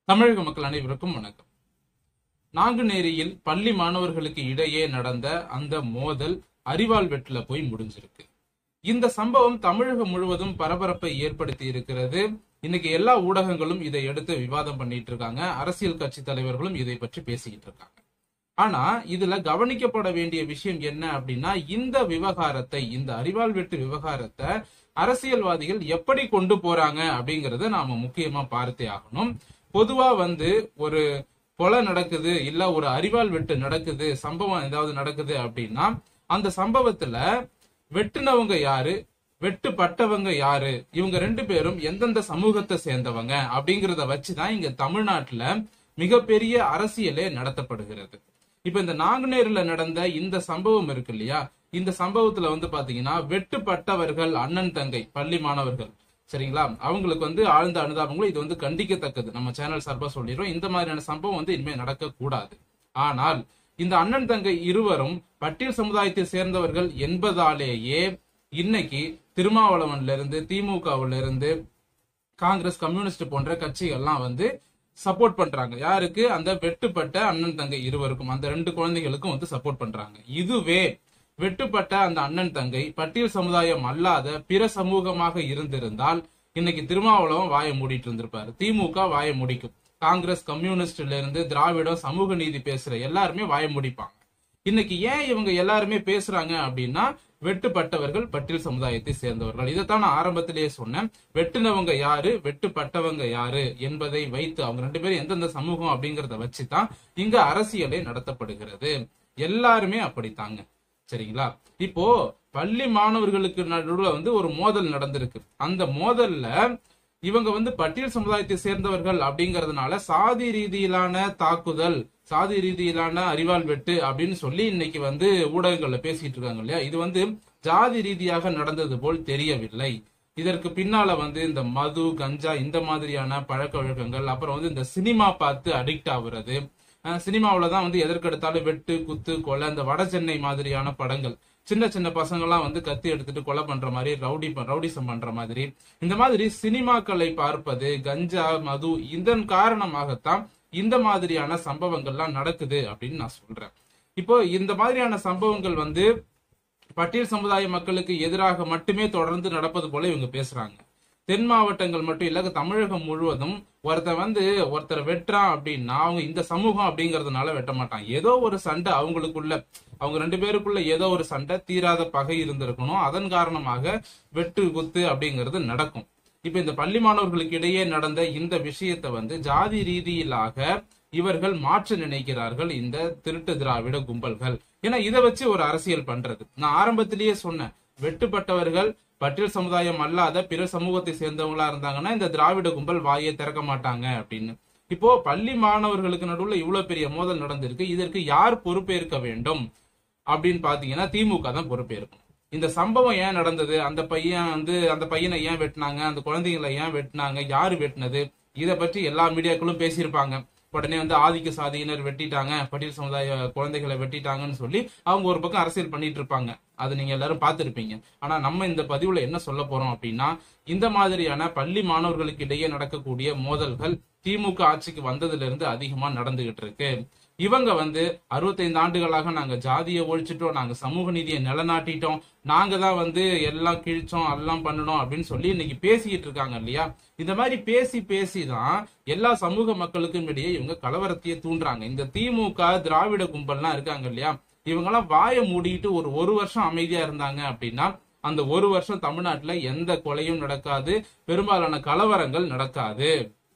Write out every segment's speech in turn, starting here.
தமிழக மக்கள் அனைவருக்கும் வணக்கம் நாங்குநேரியில் பள்ளி மாணவர்களுக்கு இடையே நடந்த அந்த மோதல் அரிவாள் வெட்டுல போய் முடிஞ்சிருக்கு இந்த சம்பவம் தமிழகம் முழுவதும் பரபரப்பை ஏற்படுத்தி இருக்கிறது இன்னைக்கு எல்லா ஊடகங்களும் இதை எடுத்து விவாதம் பண்ணிட்டு இருக்காங்க அரசியல் கட்சி தலைவர்களும் இதை பற்றி பேசிக்கிட்டு இருக்காங்க ஆனா இதுல கவனிக்கப்பட வேண்டிய விஷயம் என்ன அப்படின்னா இந்த விவகாரத்தை இந்த அரிவாள் வெட்டு விவகாரத்தை அரசியல்வாதிகள் எப்படி கொண்டு போறாங்க அப்படிங்கறத நாம முக்கியமா பார்த்தே ஆகணும் பொதுவா வந்து ஒரு கொலை நடக்குது இல்ல ஒரு அரிவாள் வெட்டு நடக்குது சம்பவம் ஏதாவது நடக்குது அப்படின்னா அந்த சம்பவத்துல வெட்டுனவங்க யாரு வெட்டுப்பட்டவங்க யாரு இவங்க ரெண்டு பேரும் எந்தெந்த சமூகத்தை சேர்ந்தவங்க அப்படிங்கறத வச்சுதான் இங்க தமிழ்நாட்டுல மிகப்பெரிய அரசியலே நடத்தப்படுகிறது இப்ப இந்த நாங்குநேரில நடந்த இந்த சம்பவம் இருக்கு இல்லையா இந்த சம்பவத்துல வந்து பாத்தீங்கன்னா வெட்டுப்பட்டவர்கள் அண்ணன் தங்கை பள்ளி மாணவர்கள் சரிங்களா அவங்களுக்கு வந்து ஆழ்ந்த அனுதாபங்களும் இது வந்து கண்டிக்கத்தக்கது நம்ம சேனல் சார்பா சொல்லிடுறோம் இந்த மாதிரியான சம்பவம் வந்து இனிமே நடக்க கூடாது ஆனால் இந்த அண்ணன் தங்கை இருவரும் பட்டியல் சமுதாயத்தை சேர்ந்தவர்கள் என்பதாலேயே இன்னைக்கு திருமாவளவன்ல இருந்து திமுகவுல இருந்து காங்கிரஸ் கம்யூனிஸ்ட் போன்ற கட்சிகள்லாம் வந்து சப்போர்ட் பண்றாங்க யாருக்கு அந்த வெட்டுப்பட்ட அண்ணன் தங்கை இருவருக்கும் அந்த ரெண்டு குழந்தைகளுக்கும் வந்து சப்போர்ட் பண்றாங்க இதுவே வெட்டுப்பட்ட அந்த அண்ணன் தங்கை பட்டியல் சமுதாயம் அல்லாத பிற சமூகமாக இருந்திருந்தால் இன்னைக்கு திருமாவளவன் வாயை மூடிட்டு இருந்திருப்பாரு திமுக வாயை முடிக்கும் காங்கிரஸ் கம்யூனிஸ்ட்ல இருந்து திராவிடம் சமூக நீதி பேசுற எல்லாருமே வாயை முடிப்பாங்க இன்னைக்கு ஏன் இவங்க எல்லாருமே பேசுறாங்க அப்படின்னா வெட்டுப்பட்டவர்கள் பட்டியல் சமுதாயத்தை சேர்ந்தவர்கள் இதைத்தான் நான் ஆரம்பத்திலேயே சொன்னேன் வெட்டுனவங்க யாரு வெட்டுப்பட்டவங்க யாரு என்பதை வைத்து அவங்க ரெண்டு பேரும் எந்தெந்த சமூகம் அப்படிங்கறத வச்சுதான் இங்க அரசியலே நடத்தப்படுகிறது எல்லாருமே அப்படித்தாங்க சரிங்களா இப்போ பள்ளி மாணவர்களுக்கு நடுவுல வந்து ஒரு மோதல் நடந்திருக்கு அந்த மோதல்ல இவங்க வந்து பட்டியல் சமுதாயத்தை சேர்ந்தவர்கள் அப்படிங்கறதுனால சாதி ரீதியிலான தாக்குதல் சாதி ரீதியிலான அறிவால் வெட்டு அப்படின்னு சொல்லி இன்னைக்கு வந்து ஊடகங்கள்ல பேசிட்டு இருக்காங்க இல்லையா இது வந்து ஜாதி ரீதியாக நடந்தது போல் தெரியவில்லை இதற்கு பின்னால வந்து இந்த மது கஞ்சா இந்த மாதிரியான பழக்க வழக்கங்கள் அப்புறம் வந்து இந்த சினிமா பார்த்து அடிக்ட் ஆகுறது சினிமாவில தான் வந்து எதற்கெடுத்தாலும் வெட்டு குத்து கொலை இந்த வட சென்னை மாதிரியான படங்கள் சின்ன சின்ன பசங்கள்லாம் வந்து கத்தி எடுத்துட்டு கொலை பண்ற மாதிரி ரவுடி ரவுடிசம் பண்ற மாதிரி இந்த மாதிரி சினிமாக்களை பார்ப்பது கஞ்சா மது இதன் காரணமாகத்தான் இந்த மாதிரியான சம்பவங்கள்லாம் நடக்குது அப்படின்னு நான் சொல்றேன் இப்போ இந்த மாதிரியான சம்பவங்கள் வந்து பட்டியல் சமுதாய மக்களுக்கு எதிராக மட்டுமே தொடர்ந்து நடப்பது போல இவங்க பேசுறாங்க தென் மாவட்டங்கள் மட்டும் இல்ல தமிழகம் முழுவதும் ஒருத்தர் வந்து ஒருத்தர் வெட்டுறான் அப்படின்னா அவங்க இந்த சமூகம் அப்படிங்கறதுனால வெட்ட மாட்டான் ஏதோ ஒரு சண்டை அவங்களுக்குள்ள அவங்க ரெண்டு பேருக்குள்ள ஏதோ ஒரு சண்டை தீராத பகை இருந்திருக்கணும் அதன் காரணமாக வெட்டு குத்து அப்படிங்கிறது நடக்கும் இப்ப இந்த பள்ளி மாணவர்களுக்கு இடையே நடந்த இந்த விஷயத்தை வந்து ஜாதி ரீதியிலாக இவர்கள் மாற்ற நினைக்கிறார்கள் இந்த திருட்டு திராவிட கும்பல்கள் ஏன்னா இதை வச்சு ஒரு அரசியல் பண்றது நான் ஆரம்பத்திலேயே சொன்னேன் வெட்டுப்பட்டவர்கள் பட்டியல் சமுதாயம் அல்லாத பிற சமூகத்தை சேர்ந்தவங்களா இருந்தாங்கன்னா இந்த திராவிட கும்பல் வாயை திறக்க மாட்டாங்க அப்படின்னு இப்போ பள்ளி மாணவர்களுக்கு நடுவுல இவ்வளவு பெரிய மோதல் நடந்திருக்கு இதற்கு யார் பொறுப்பேற்க வேண்டும் அப்படின்னு பாத்தீங்கன்னா திமுக தான் பொறுப்பேற்கும் இந்த சம்பவம் ஏன் நடந்தது அந்த பையன் வந்து அந்த பையனை ஏன் வெட்டினாங்க அந்த குழந்தைங்களை ஏன் வெட்டினாங்க யாரு வெட்டினது இதை பற்றி எல்லா மீடியாக்களும் பேசியிருப்பாங்க உடனே வந்து ஆதிக்க சாதியினர் வெட்டிட்டாங்க பட்டியல் சமுதாய குழந்தைகளை வெட்டிட்டாங்கன்னு சொல்லி அவங்க ஒரு பக்கம் அரசியல் பண்ணிட்டு இருப்பாங்க அது நீங்க எல்லாரும் பார்த்திருப்பீங்க ஆனா நம்ம இந்த பதிவுல என்ன சொல்ல போறோம் அப்படின்னா இந்த மாதிரியான பள்ளி மாணவர்களுக்கு இடையே நடக்கக்கூடிய மோதல்கள் திமுக ஆட்சிக்கு வந்ததுல இருந்து அதிகமா நடந்துகிட்டு இருக்கு இவங்க வந்து அறுபத்தைந்து ஆண்டுகளாக நாங்க ஜாதியை ஒழிச்சிட்டோம் நாங்க சமூக நீதியை நிலநாட்டிட்டோம் நாங்க தான் வந்து எல்லாம் கிழிச்சோம் எல்லாம் பண்ணணும் அப்படின்னு சொல்லி இன்னைக்கு பேசிக்கிட்டு இருக்காங்க இல்லையா இந்த மாதிரி பேசி பேசி தான் எல்லா சமூக மக்களுக்கும் இடையே இவங்க கலவரத்தையே தூண்டுறாங்க இந்த திமுக திராவிட கும்பல்லாம் இருக்காங்க இல்லையா இவங்க எல்லாம் வாயை மூடிட்டு ஒரு ஒரு வருஷம் அமைதியா இருந்தாங்க அப்படின்னா அந்த ஒரு வருஷம் தமிழ்நாட்டுல எந்த கொலையும் நடக்காது பெரும்பாலான கலவரங்கள் நடக்காது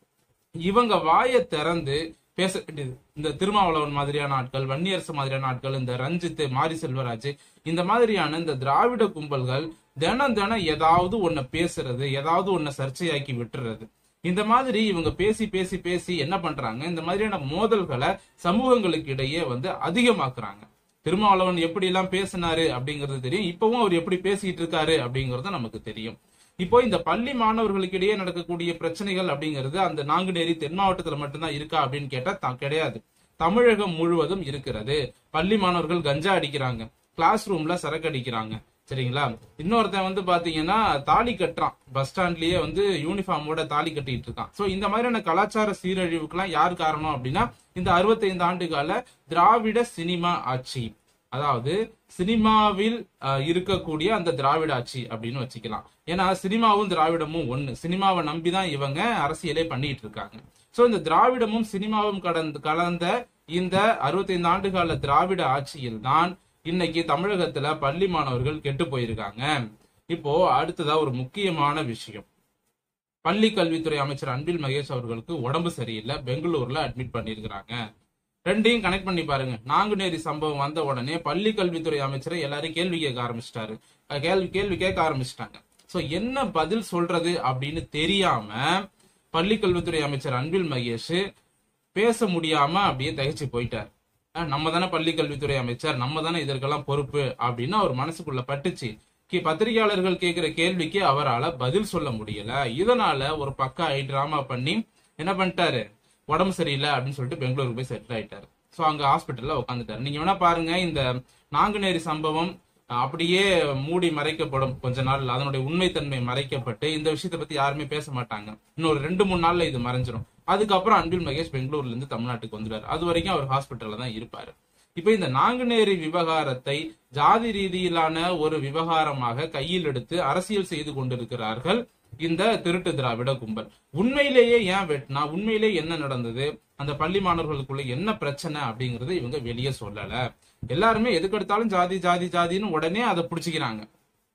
இவங்க வாயை திறந்து பேச வேண்டியது இந்த திருமாவளவன் மாதிரியான ஆட்கள் வன்னியரசு மாதிரியான ஆட்கள் இந்த ரஞ்சித் மாரி செல்வராஜ் இந்த மாதிரியான இந்த திராவிட கும்பல்கள் தினம் தினம் ஏதாவது ஒன்ன பேசுறது ஏதாவது ஒன்ன சர்ச்சையாக்கி விட்டுறது இந்த மாதிரி இவங்க பேசி பேசி பேசி என்ன பண்றாங்க இந்த மாதிரியான மோதல்களை சமூகங்களுக்கு இடையே வந்து அதிகமாக்குறாங்க திருமாவளவன் எப்படி எல்லாம் பேசினாரு அப்படிங்கிறது தெரியும் இப்பவும் அவர் எப்படி பேசிட்டு இருக்காரு அப்படிங்கறது நமக்கு தெரியும் இப்போ இந்த பள்ளி மாணவர்களுக்கு இடையே நடக்கக்கூடிய பிரச்சனைகள் அப்படிங்கிறது அந்த நாங்குநேரி தென் மாவட்டத்துல மட்டும்தான் இருக்கா அப்படின்னு கேட்டா கிடையாது தமிழகம் முழுவதும் இருக்கிறது பள்ளி மாணவர்கள் கஞ்சா அடிக்கிறாங்க கிளாஸ் ரூம்ல சரக்கு அடிக்கிறாங்க சரிங்களா இன்னொருத்தன் வந்து பாத்தீங்கன்னா தாலி கட்டுறான் பஸ் ஸ்டாண்ட்லயே வந்து யூனிஃபார்மோட தாலி கட்டிட்டு இருக்கான் சோ இந்த மாதிரியான கலாச்சார சீரழிவுக்கெல்லாம் யார் காரணம் அப்படின்னா இந்த 65 ஆண்டு கால திராவிட சினிமா ஆட்சி அதாவது சினிமாவில் அஹ், இருக்கக்கூடிய அந்த திராவிட ஆட்சி அப்படின்னு வச்சுக்கலாம் ஏன்னா சினிமாவும் திராவிடமும் ஒண்ணு சினிமாவை நம்பிதான் இவங்க அரசியலே பண்ணிட்டு இருக்காங்க சோ இந்த திராவிடமும் சினிமாவும் கடந்து கலந்த இந்த 65 ஆண்டு கால திராவிட ஆட்சியில் தான் இன்னைக்கு தமிழகத்துல பள்ளி மாணவர்கள் கெட்டு போயிருக்காங்க இப்போ அடுத்ததா ஒரு முக்கியமான விஷயம் பள்ளி கல்வித்துறை அமைச்சர் அன்பில் மகேஷ் அவர்களுக்கு உடம்பு சரியில்லை பெங்களூர்ல அட்மிட் பண்ணியிருக்கிறாங்க ரெண்டையும் கனெக்ட் பண்ணி பாருங்க நாங்குநேரி சம்பவம் வந்த உடனே பள்ளி கல்வித்துறை அமைச்சரை எல்லாரும் கேள்வி கேட்க ஆரம்பிச்சிட்டாரு அஹ் கேள்வி கேள்வி கேட்க ஆரம்பிச்சிட்டாங்க சோ என்ன பதில் சொல்றது அப்படின்னு தெரியாம பள்ளி கல்வித்துறை அமைச்சர் அன்பில் மகேஷ் பேச முடியாம அப்படியே தகைச்சு போயிட்டார் அஹ் நம்ம தானே பள்ளி கல்வித்துறை அமைச்சர் நம்ம தானே இதற்கெல்லாம் பொறுப்பு அப்படின்னு அவர் மனசுக்குள்ள பட்டுச்சு கி- பத்திரிகையாளர்கள் கேட்கிற கேள்விக்கு அவரால பதில் சொல்ல முடியல இதனால ஒரு பக்கா ஐ டிராமா பண்ணி என்ன பண்ணிட்டாரு உடம்பு சரியில்லை அப்படின்னு சொல்லிட்டு பெங்களூருக்கு போய் செட்டில் ஆயிட்டாரு சோ அங்க ஹாஸ்பிட்டல்ல உட்காந்துட்டாரு நீங்க வேணா பாருங்க இந்த நாங்குநேரி சம்பவம் அஹ், அப்படியே மூடி மறைக்கப்படும் கொஞ்ச நாள் அதனுடைய உண்மைத்தன்மை மறைக்கப்பட்டு இந்த விஷயத்தை பத்தி யாருமே பேச மாட்டாங்க இன்னொரு ரெண்டு மூணு நாள்ல இது மறைஞ்சிரும் அதுக்கப்புறம் அன்பில் மகேஷ் பெங்களூர்ல இருந்து தமிழ்நாட்டுக்கு வந்துடுவார் அது வரைக்கும் அவர் ஹாஸ்பிட்டல்ல தான் இருப்பாரு இப்ப இந்த நாங்குநேரி விவகாரத்தை ஜாதி ரீதியிலான ஒரு விவகாரமாக கையில் எடுத்து அரசியல் செய்து கொண்டிருக்கிறார்கள் இந்த திருட்டு திராவிட கும்பல் உண்மையிலேயே ஏன் வெட்டினா உண்மையிலேயே என்ன நடந்தது அந்த பள்ளி மாணவர்களுக்குள்ள என்ன பிரச்சனை அப்படிங்கறது இவங்க வெளியே சொல்லல எல்லாருமே எதுக்கெடுத்தாலும் ஜாதி ஜாதி ஜாதின்னு உடனே அதை புடிச்சுக்கிறாங்க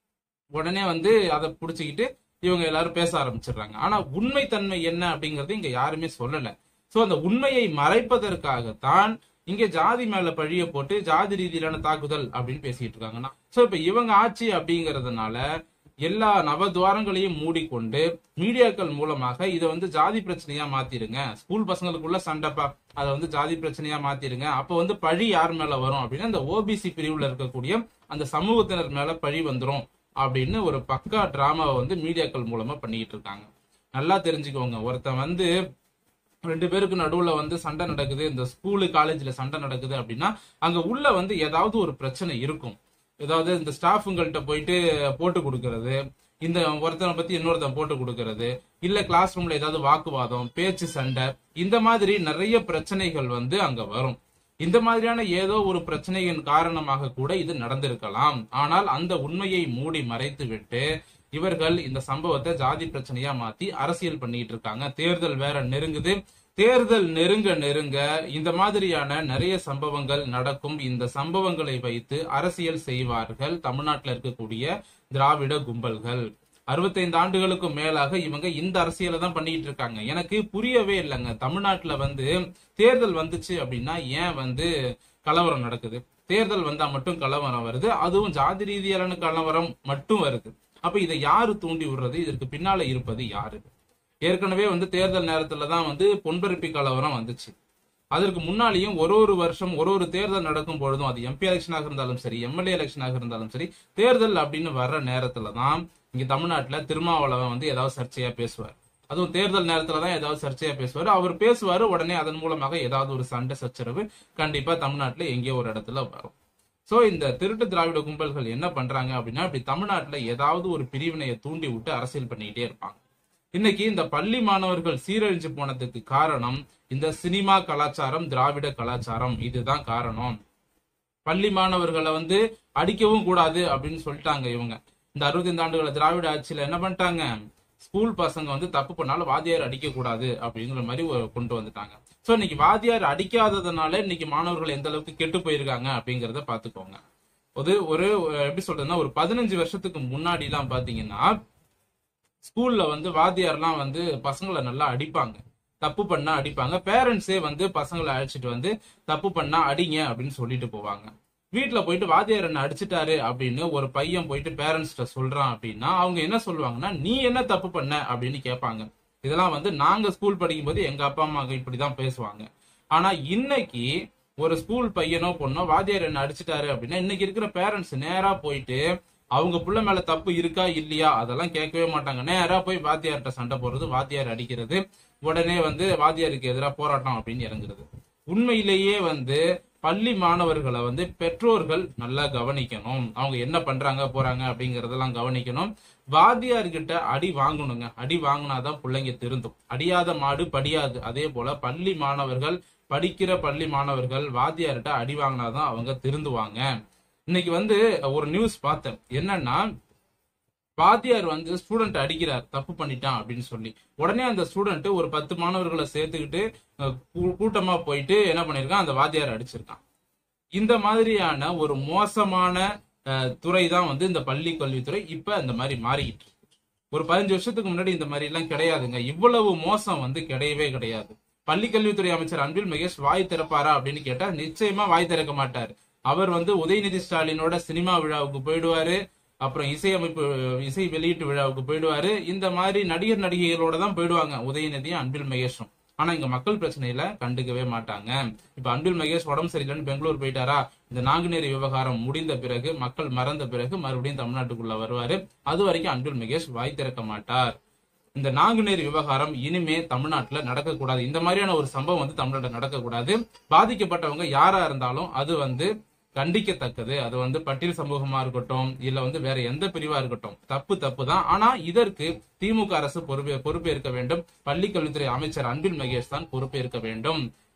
உடனே வந்து அதை புடிச்சுக்கிட்டு இவங்க எல்லாரும் பேச ஆரம்பிச்சிடுறாங்க ஆனா உண்மைத்தன்மை என்ன அப்படிங்கறது இங்க யாருமே சொல்லல சோ அந்த உண்மையை மறைப்பதற்காகத்தான் இங்க ஜாதி மேல பழிய போட்டு ஜாதி ரீதியிலான தாக்குதல் அப்படின்னு பேசிட்டு இருக்காங்கன்னா சோ இப்ப இவங்க ஆட்சி அப்படிங்கறதுனால எல்லா நவதுவாரங்களையும் மூடிக்கொண்டு மீடியாக்கள் மூலமாக இதை வந்து ஜாதி பிரச்சனையா மாத்திருங்க ஸ்கூல் பசங்களுக்குள்ள சண்டைப்பா அதை வந்து ஜாதி பிரச்சனையா மாத்திருங்க அப்ப வந்து பழி யார் மேல வரும் அப்படின்னா அந்த ஓபிசி பிரிவுல இருக்கக்கூடிய அந்த சமூகத்தினர் மேல பழி வந்துரும் அப்படின்னு ஒரு பக்கா டிராமாவை வந்து மீடியாக்கள் மூலமா பண்ணிக்கிட்டு இருக்காங்க நல்லா தெரிஞ்சுக்கோங்க ஒருத்தன் வந்து ரெண்டு பேருக்கு நடுவுல வந்து சண்டை நடக்குது இந்த ஸ்கூலு காலேஜ்ல சண்டை நடக்குது அப்படின்னா அங்க உள்ள வந்து ஏதாவது ஒரு பிரச்சனை இருக்கும் ஏதாவது இந்த ஸ்டாஃபுங்கள்ட்ட போயிட்டு போட்டு கொடுக்கறது இந்த ஒருத்தனை பத்தி இன்னொருத்தன் போட்டு கொடுக்கறது இல்ல கிளாஸ் ரூம்ல ஏதாவது வாக்குவாதம் பேச்சு சண்டை இந்த மாதிரி நிறைய பிரச்சனைகள் வந்து அங்க வரும் இந்த மாதிரியான ஏதோ ஒரு பிரச்சனையின் காரணமாக கூட இது நடந்திருக்கலாம் ஆனால் அந்த உண்மையை மூடி மறைத்து விட்டு இவர்கள் இந்த சம்பவத்தை ஜாதி பிரச்சனையா மாத்தி அரசியல் பண்ணிட்டு இருக்காங்க தேர்தல் வேற நெருங்குது தேர்தல் நெருங்க நெருங்க இந்த மாதிரியான நிறைய சம்பவங்கள் நடக்கும் இந்த சம்பவங்களை வைத்து அரசியல் செய்வார்கள் தமிழ்நாட்டில் இருக்கக்கூடிய திராவிட கும்பல்கள் அறுபத்தைந்து ஆண்டுகளுக்கும் மேலாக இவங்க இந்த அரசியலை தான் பண்ணிட்டு இருக்காங்க எனக்கு புரியவே இல்லைங்க தமிழ்நாட்டுல வந்து தேர்தல் வந்துச்சு அப்படின்னா ஏன் வந்து கலவரம் நடக்குது தேர்தல் வந்தா மட்டும் கலவரம் வருது அதுவும் ஜாதி ரீதியிலான கலவரம் மட்டும் வருது அப்ப இதை யாரு தூண்டி விடுறது இதற்கு பின்னால இருப்பது யாரு ஏற்கனவே வந்து தேர்தல் நேரத்துல தான் வந்து பொன்பரப்பி கலவரம் வந்துச்சு அதற்கு முன்னாலேயும் ஒரு ஒரு வருஷம் ஒரு ஒரு தேர்தல் நடக்கும் பொழுதும் அது எம்பி எலெக்ஷனாக இருந்தாலும் சரி எம்எல்ஏ எலெக்ஷனாக இருந்தாலும் சரி தேர்தல் அப்படின்னு வர்ற நேரத்துல தான் இங்க தமிழ்நாட்டுல திருமாவளவன் வந்து ஏதாவது சர்ச்சையா பேசுவார் அதுவும் தேர்தல் நேரத்துல தான் ஏதாவது சர்ச்சையா பேசுவார் அவர் பேசுவாரு உடனே அதன் மூலமாக ஏதாவது ஒரு சண்டை சச்சரவு கண்டிப்பா தமிழ்நாட்டுல எங்கேயோ ஒரு இடத்துல வரும் சோ இந்த திருட்டு திராவிட கும்பல்கள் என்ன பண்றாங்க அப்படின்னா இப்படி தமிழ்நாட்டுல ஏதாவது ஒரு பிரிவினையை தூண்டி விட்டு அரசியல் பண்ணிக்கிட்டே இருப்பாங்க இன்னைக்கு இந்த பள்ளி மாணவர்கள் சீரழிஞ்சு போனதுக்கு காரணம் இந்த சினிமா கலாச்சாரம் திராவிட கலாச்சாரம் இதுதான் காரணம் பள்ளி மாணவர்களை வந்து அடிக்கவும் கூடாது அப்படின்னு சொல்லிட்டாங்க இவங்க இந்த அறுபத்தைந்து ஆண்டுகள திராவிட ஆட்சியில என்ன பண்ணிட்டாங்க ஸ்கூல் பசங்க வந்து தப்பு பண்ணாலும் வாத்தியார் அடிக்க கூடாது அப்படிங்கிற மாதிரி ஒரு கொண்டு வந்துட்டாங்க சோ இன்னைக்கு வாத்தியார் அடிக்காததுனால இன்னைக்கு மாணவர்கள் எந்த அளவுக்கு கெட்டு போயிருக்காங்க அப்படிங்கறத பாத்துக்கோங்க ஒரு ஒரு எப்படி சொல்றதுன்னா ஒரு பதினஞ்சு வருஷத்துக்கு முன்னாடி எல்லாம் பாத்தீங்கன்னா ஸ்கூல்ல வந்து வாத்தியார்லாம் வந்து பசங்களை நல்லா அடிப்பாங்க தப்பு பண்ணா அடிப்பாங்க பேரண்ட்ஸே வந்து பசங்களை அழைச்சிட்டு வந்து தப்பு பண்ணா அடிங்க அப்படின்னு சொல்லிட்டு போவாங்க வீட்டுல போயிட்டு வாத்தியார் என்ன அடிச்சிட்டாரு அப்படின்னு ஒரு பையன் போயிட்டு பேரண்ட்ஸ்ட சொல்றான் அப்படின்னா அவங்க என்ன சொல்லுவாங்கன்னா நீ என்ன தப்பு பண்ண அப்படின்னு கேட்பாங்க இதெல்லாம் வந்து நாங்க ஸ்கூல் படிக்கும்போது எங்க அப்பா அம்மா இப்படிதான் பேசுவாங்க ஆனா இன்னைக்கு ஒரு ஸ்கூல் பையனோ பொண்ணோ வாத்தியார் என்ன அடிச்சிட்டாரு அப்படின்னா இன்னைக்கு இருக்கிற பேரண்ட்ஸ் நேரா போயிட்டு அவங்க புள்ள மேல தப்பு இருக்கா இல்லையா அதெல்லாம் கேட்கவே மாட்டாங்க நேரா போய் வாத்தியார்கிட்ட சண்டை போடுறது வாத்தியார் அடிக்கிறது உடனே வந்து வாத்தியாருக்கு எதிராக போராட்டம் அப்படின்னு இறங்குறது உண்மையிலேயே வந்து பள்ளி மாணவர்களை வந்து பெற்றோர்கள் நல்லா கவனிக்கணும் அவங்க என்ன பண்றாங்க போறாங்க அப்படிங்கறதெல்லாம் கவனிக்கணும் வாத்தியார்கிட்ட அடி வாங்கணுங்க அடி வாங்கினாதான் பிள்ளைங்க திருந்தும் அடியாத மாடு படியாது அதே போல பள்ளி மாணவர்கள் படிக்கிற பள்ளி மாணவர்கள் வாத்தியார்கிட்ட அடி வாங்கினாதான் அவங்க திருந்துவாங்க இன்னைக்கு வந்து ஒரு நியூஸ் பார்த்தேன் என்னன்னா வாத்தியார் வந்து ஸ்டூடெண்ட் அடிக்கிறார் தப்பு பண்ணிட்டான் அப்படின்னு சொல்லி உடனே அந்த ஸ்டூடெண்ட் ஒரு பத்து மாணவர்களை சேர்த்துக்கிட்டு அஹ், கூ- கூட்டமா போயிட்டு என்ன பண்ணிருக்கான் அந்த வாத்தியார் அடிச்சிருக்கான் இந்த மாதிரியான ஒரு மோசமான அஹ், துறை தான் வந்து இந்த பள்ளி கல்வித்துறை இப்ப இந்த மாதிரி மாறிக்கிட்டு இருக்கு. ஒரு பதினஞ்சு வருஷத்துக்கு முன்னாடி இந்த மாதிரி எல்லாம் கிடையாதுங்க இவ்வளவு மோசம் வந்து கிடையவே கிடையாது பள்ளி கல்வித்துறை அமைச்சர் அன்பில் மகேஷ் வாய் திறப்பாரா அப்படின்னு கேட்டா நிச்சயமா வாய் திறக்க மாட்டார் அவர் வந்து உதயநிதி ஸ்டாலினோட சினிமா விழாவுக்கு போயிடுவாரு அப்புறம் இசையமைப்பு இசை வெளியீட்டு விழாவுக்கு போயிடுவாரு இந்த மாதிரி நடிகர் நடிகைகளோட தான் போயிடுவாங்க உதயநிதியும் அன்பில் மகேஷும் ஆனா இங்க மக்கள் பிரச்சனையில கண்டுக்கவே மாட்டாங்க இப்ப அன்பில் மகேஷ் உடம்பு சரியில்லைன்னு பெங்களூர் போயிட்டாரா இந்த நாங்குநேரி விவகாரம் முடிந்த பிறகு மக்கள் மறந்த பிறகு மறுபடியும் தமிழ்நாட்டுக்குள்ள வருவாரு அது வரைக்கும் அன்பில் மகேஷ் வாய் திறக்க மாட்டார் இந்த நாங்குநேரி விவகாரம் இனிமே தமிழ்நாட்டுல நடக்கக்கூடாது இந்த மாதிரியான ஒரு சம்பவம் வந்து தமிழ்நாட்டில் நடக்கக்கூடாது பாதிக்கப்பட்டவங்க யாரா இருந்தாலும் அது வந்து கண்டிக்கத்தக்கது அது வந்து பட்டியல் சமூகமா இருக்கட்டும் இல்ல வந்து வேற எந்த பிரிவா இருக்கட்டும் தப்பு தப்பு தான் ஆனா இதற்கு திமுக அரசு பொறுப்பே பொறுப்பேற்க வேண்டும் பள்ளி கல்வித்துறை அமைச்சர் அன்பில் மகேஷ் தான் பொறுப்பேற்க வேண்டும்